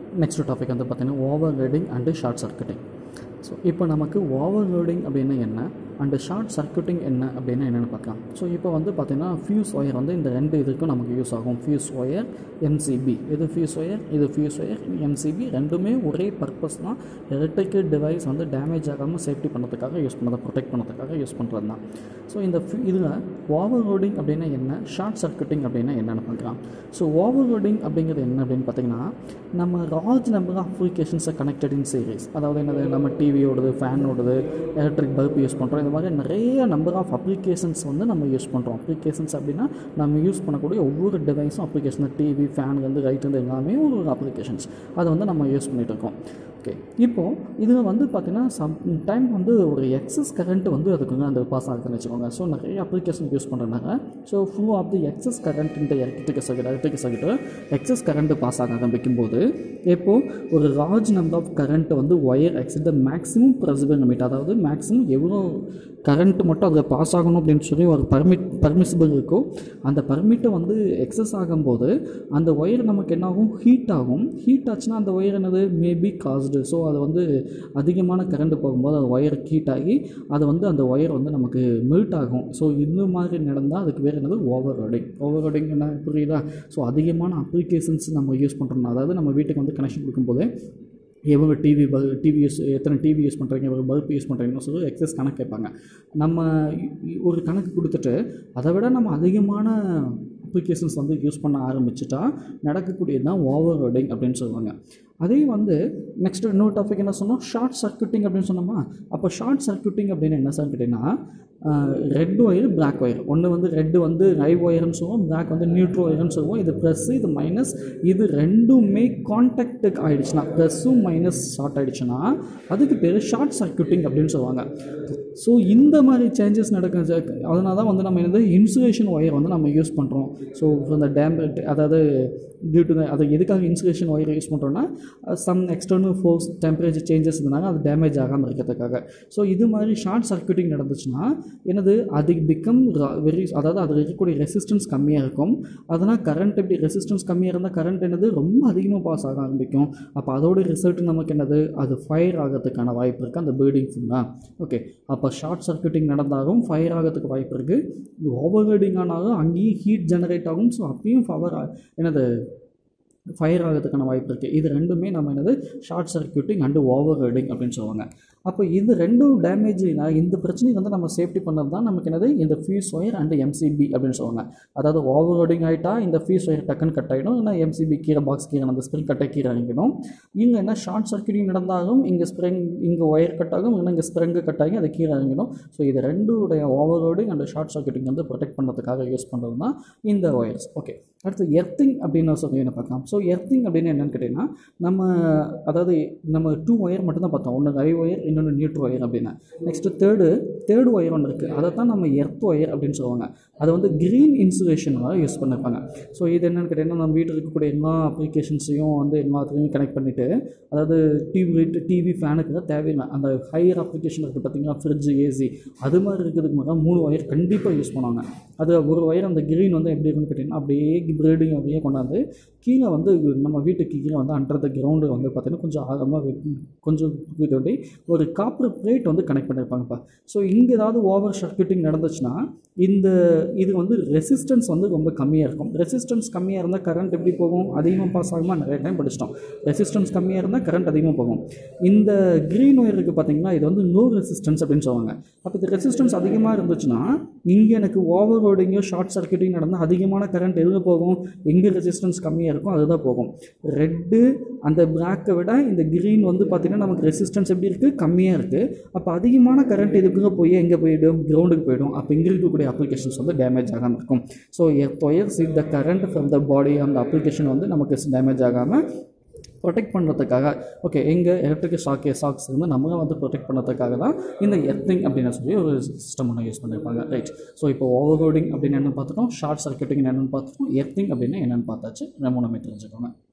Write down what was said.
next topic வந்து பார்த்தீங்கன்னா over loading and short circuiting so இப்போ நமக்கு ஓவர் லோடிங் அப்படின்னா என்ன அண்டு ஷார்ட் சர்க்கியூட்டிங் என்ன அப்படின்னா என்னென்னு பார்க்கலாம் ஸோ இப்போ வந்து பார்த்தீங்கன்னா ஃபியூஸ் ஒயர் வந்து இந்த ரெண்டு இதுக்கும் நமக்கு யூஸ் ஆகும் ஃபியூஸ் ஒயர் எம்சிபி இது ஃபியூஸ் ஒயர் இது ஃபியூஸ் ஒயர் எம்சிபி ரெண்டுமே ஒரே பர்பஸ் தான் எலக்ட்ரிக்கல் டிவைஸ் வந்து டேமேஜ் ஆகாமல் சேஃப்டி பண்ணுறதுக்காக யூஸ் பண்ணதை ப்ரொடெக்ட் பண்ணுறதுக்காக யூஸ் பண்ணுறது தான் ஸோ இந்த இதில் ஓவர் லோடிங் அப்படின்னா என்ன ஷார்ட் சர்க்கியூட்டிங் அப்படின்னா என்னென்னு பார்க்கலாம் ஸோ ஓவர் லோடிங் அப்படிங்கிறது என்ன அப்படின்னு பார்த்தீங்கன்னா நம்ம லார்ஜ் நம்பர் ஆஃப் அப்ளிகேஷன்ஸை கனெக்டட் இன் சீரீஸ் அதாவது என்னது நம்ம டிவி ஓடுது ஃபேன் ஓடுது எலக்ட்ரிக் பல்ப் யூஸ் பண்ணுறோம் இந்த மாதிரி நிறைய நம்பர் ஆஃப் அப்ளிகேஷன்ஸ் வந்து நம்ம யூஸ் பண்ணுறோம் அப்ளிகேஷன்ஸ் அப்படின்னா நம்ம யூஸ் பண்ணக்கூடிய ஒவ்வொரு டிவைஸும் அப்ளிகேஷன் டிவி ஃபேன் வந்து ரைட் வந்து எல்லாமே ஒரு ஒரு அப்ளிகேஷன்ஸ் அதை வந்து நம்ம யூஸ் பண்ணிகிட்டு இருக்கோம் ஓகே இப்போது இதில் வந்து பார்த்திங்கன்னா சம் டைம் வந்து ஒரு எக்ஸஸ் கரண்ட் வந்து அதுக்கு வந்து அந்த பாஸ் ஆகுதுன்னு வச்சுக்கோங்க ஸோ நிறைய அப்ளிகேஷன் யூஸ் பண்ணுறதுனால so full of the excess current இந்த electric circuit electric circuit excess current pass ஆக ஆரம்பிக்கும் போது இப்போது ஒரு லார்ஜ் நம்பர் ஆஃப் கரண்ட் வந்து wire exit the maximum permissible limit அதாவது மேக்ஸிமம் எவ்வளோ கரண்ட் மட்டும் அதில் பாஸ் ஆகணும் அப்படின்னு சொல்லி ஒரு பர்மிட் பர்மிசிபிள் இருக்கோ அந்த பர்மிட்டை வந்து எக்ஸஸ் ஆகும்போது அந்த ஒயர் நமக்கு என்ன ஆகும் ஹீட் ஆகும் ஹீட் ஆச்சுன்னா அந்த ஒயர் என்னது மேபி காஸ்டு ஸோ அது வந்து அதிகமான கரண்ட் போகும்போது அது ஒயர் ஹீட் ஆகி அது வந்து அந்த ஒயர் வந்து நமக்கு மெல்ட் ஆகும் ஸோ இந்த மாதிரி நடந்தால் அதுக்கு வேறு என்னது ஓவர் ரோடிங் ஓவர் ரோடிங் என்ன புரியுதா ஸோ அதிகமான அப்ளிகேஷன்ஸ் நம்ம யூஸ் பண்ணுறோம் அதாவது நம்ம வீட்டுக்கு வந்து கனெக்ஷன் கொடுக்கும்போது எவ்வளோ டிவி பல் டிவி யூஸ் எத்தனை டிவி யூஸ் பண்ணுறீங்க எவ்வளோ பல்ப் யூஸ் பண்ணுறீங்கன்னு சொல்லி எக்ஸஸ் கணக்கு கேட்பாங்க நம்ம ஒரு கணக்கு கொடுத்துட்டு அதை விட நம்ம அதிகமான அப்ளிகேஷன்ஸ் வந்து யூஸ் பண்ண ஆரம்பிச்சிட்டா நடக்கக்கூடியது தான் ஓவர் ரோடிங் அப்படின்னு சொல்லுவாங்க அதே வந்து நெக்ஸ்ட் இன்னொரு டாபிக் என்ன சொன்னோம் ஷார்ட் சர்க்கியூட்டிங் அப்படின்னு சொன்னோமா அப்போ ஷார்ட் சர்க்கியூட்டிங் அப்படின்னு என்ன சார் கேட்டிங்கன்னா ரெட் ஒயர் பிளாக் ஒயர் ஒன்று வந்து ரெட்டு வந்து லைவ் ஒயர்னு சொல்லுவோம் பிளாக் வந்து நியூட்ரோ ஒயர்னு சொல்லுவோம் இது ப்ளஸ் இது மைனஸ் இது ரெண்டுமே கான்டாக்டுக்கு ஆகிடுச்சுன்னா ப்ளஸ்ஸும் மைனஸ் ஷார்ட் ஆகிடுச்சுன்னா அதுக்கு பேர் ஷார்ட் சர்க்கியூட்டிங் அப்படின்னு சொல்லுவாங்க ஸோ இந்த மாதிரி சேஞ்சஸ் நடக்க அதனால தான் வந்து நம்ம என்னது இன்சுலேஷன் ஒயர் வந்து நம்ம யூஸ் பண்ணுறோம் ஸோ இந்த டேம் அதாவது டியூ டு அது எதுக்காக இன்சுலேஷன் ஒயர் யூஸ் பண்ணுறோன்னா some external force temperature changes இருந்தாங்க அது டேமேஜ் ஆகாமல் இருக்கிறதுக்காக ஸோ இது மாதிரி ஷார்ட் சர்க்கியூட்டிங் நடந்துச்சுன்னா என்னது அது பிகம் வெரி அதாவது அதில் இருக்கக்கூடிய ரெசிஸ்டன்ஸ் கம்மியாக இருக்கும் அதனால் கரண்ட் எப்படி ரெசிஸ்டன்ஸ் கம்மியாக இருந்தால் கரண்ட் என்னது ரொம்ப அதிகமாக பாஸ் ஆக ஆரம்பிக்கும் அப்போ அதோட ரிசல்ட் நமக்கு என்னது அது ஃபயர் ஆகிறதுக்கான வாய்ப்பு இருக்குது அந்த பில்டிங் ஃபுல்லாக ஓகே அப்போ ஷார்ட் சர்க்கியூட்டிங் நடந்தாலும் ஃபயர் ஆகிறதுக்கு வாய்ப்பு இருக்குது ஓவர் ஹீட்டிங் ஆனாலும் அங்கேயும் ஹீட் ஜெனரேட் ஆகும் ஸோ அப்பயும் பவர் என்னது ஃபயர் ஆகிறதுக்கான வாய்ப்பு இருக்குது இது ரெண்டுமே நம்ம என்னது short circuiting and over heating அப்படின்னு சொல்லுவாங்க அப்போ இது ரெண்டும் டேமேஜ்னா இந்த பிரச்சனையை வந்து நம்ம சேஃப்டி பண்ணது தான் நமக்கு என்னது இந்த ஃபியூஸ் ஒயர் அண்டு எம்சிபி அப்படின்னு சொல்லுவாங்க அதாவது ஓவர் ஹெடிங் ஆகிட்டா இந்த ஃபியூஸ் ஒயர் டக்குன்னு கட் ஆகிடும் இல்லை எம்சிபி கீழே பாக்ஸ் கீழே அந்த ஸ்ப்ரிங் கட்டை கீழே இறங்கிடும் இங்கே என்ன ஷார்ட் சர்க்கியூட்டிங் நடந்தாலும் இங்கே ஸ்ப்ரிங் இங்கே ஒயர் கட் ஆகும் இல்லை இங்கே ஸ்ப்ரிங்கு கட் ஆகி அது கீழே இறங்கிடும் ஸோ இது ரெண்டுடைய over heating and short circuiting வந்து ப்ரொடெக்ட் பண்ணுறதுக்காக யூஸ் பண்ணுறது தான் இந்த ஒயர்ஸ் ஓகே அடுத்து எர்த்திங் அப்படின்னு சொல்லி என்ன பார்க்கலாம் ஸோ எர்த்திங் அப்படின்னு என்னென்னு கேட்டிங்கன்னா நம்ம அதாவது நம்ம டூ ஒயர் மட்டும்தான் பார்த்தோம் ஒன்று லை ஒயர் இன்னொன்று நியூட்ரு ஒயர் அப்படின்னா நெக்ஸ்ட்டு தேர்டு தேர்டு ஒயர் ஒன்று இருக்குது அதை தான் நம்ம எர்த் ஒயர் அப்படின்னு சொல்லுவாங்க அதை வந்து க்ரீன் இன்சுலேஷனாக யூஸ் பண்ணியிருப்பாங்க ஸோ இது என்னென்னு கேட்டிங்கன்னா நம்ம வீட்டில் இருக்கக்கூடிய எல்லா அப்ளிகேஷன்ஸையும் வந்து எல்லாத்துலேயும் கனெக்ட் பண்ணிவிட்டு அதாவது டிவி டிவி ஃபேனுக்கு தான் தேவையில்லை அந்த ஹையர் அப்ளிகேஷன் இருக்குது பார்த்தீங்கன்னா ஃப்ரிட்ஜ் ஏசி அது மாதிரி இருக்கிறதுக்கு மேலே மூணு ஒயர் கண்டிப்பாக யூஸ் பண்ணுவாங்க அது ஒரு ஒயர் அந்த க்ரீன் வந்து எப்படி இருக்குன்னு கேட்டிங்கன்னா அப்படியே ப்ரீடிங் அப்படியே கொண்டாந்து கீழே வந்து நம்ம வீட்டுக்கு கீழே வந்து அண்டர் த கிரவுண்டு வந்து பார்த்திங்கன்னா கொஞ்சம் ஆழமாக கொஞ்சம் இது வந்து ஒரு காப்பர் பிளேட் வந்து கனெக்ட் பண்ணியிருப்பாங்கப்பா ஸோ இங்கே ஏதாவது ஓவர் சர்க்கியூட்டிங் நடந்துச்சுன்னா இந்த இது வந்து ரெசிஸ்டன்ஸ் வந்து ரொம்ப கம்மியாக இருக்கும் ரெசிஸ்டன்ஸ் கம்மியாக இருந்தால் கரண்ட் எப்படி போகும் அதிகமாக பாஸ் ஆகுமா நிறைய டைம் படிச்சிட்டோம் ரெசிஸ்டன்ஸ் கம்மியாக இருந்தால் கரண்ட் அதிகமாக போகும் இந்த க்ரீன் ஒயர் இருக்குது பார்த்தீங்கன்னா இது வந்து லோ ரெசிஸ்டன்ஸ் அப்படின்னு சொல்லுவாங்க அப்போ இந்த ரெசிஸ்டன்ஸ் அதிகமாக இருந்துச்சுன்னா இங்கே எனக்கு ஓவர் ரோடிங்கோ ஷார்ட் சர்க்கியூட்டிங் நடந்தால் அதிகமான கரண்ட் எங்கே போகும் எங்கே ரெசிஸ்டன்ஸ் கம்மியாக இருக்கும் அதுதான் போகும் ரெட்டு அந்த பிளாக்கை விட இந்த க்ரீன் வந்து பார்த்திங்கன்னா நமக்கு ரெசிஸ்டன்ஸ் எப்படி இருக்குது கம்மியாக இருக்குது அப்போ அதிகமான கரண்ட் இதுக்குங்க போய் எங்கே போயிடும் கிரவுண்டுக்கு போயிடும் அப்போ இங்கே இருக்கக்கூடிய அப்ளிகேஷன்ஸ் வந்து டேமேஜ் ஆகாமல் இருக்கும் so wires it the current from the body அந்த அப்ளிகேஷன் வந்து நமக்கு டேமேஜ் ஆகாமல் ப்ரொடெக்ட் பண்ணுறதுக்காக ஓகே எங்கள் எலக்ட்ரிக் ஷாக்கே ஷாக்ஸ் வந்து நம்ம வந்து ப்ரொடெக்ட் பண்ணுறதுக்காக தான் இந்த எர்த்திங் அப்படின்னு சொல்லி ஒரு சிஸ்டம் ஒன்று யூஸ் பண்ணியிருப்பாங்க ரைட் ஸோ இப்போ ஓவர்லோடிங் அப்படின்னு என்னென்னு பார்த்துட்டோம் ஷார்ட் சர்க்கியூட்டிங் என்னென்னு பார்த்துட்டோம் எர்த்திங் அப்படின்னு என்னென்னு பார்த்தாச்சு நம்ம நம்ம தெரிஞ்சுக்கோங்க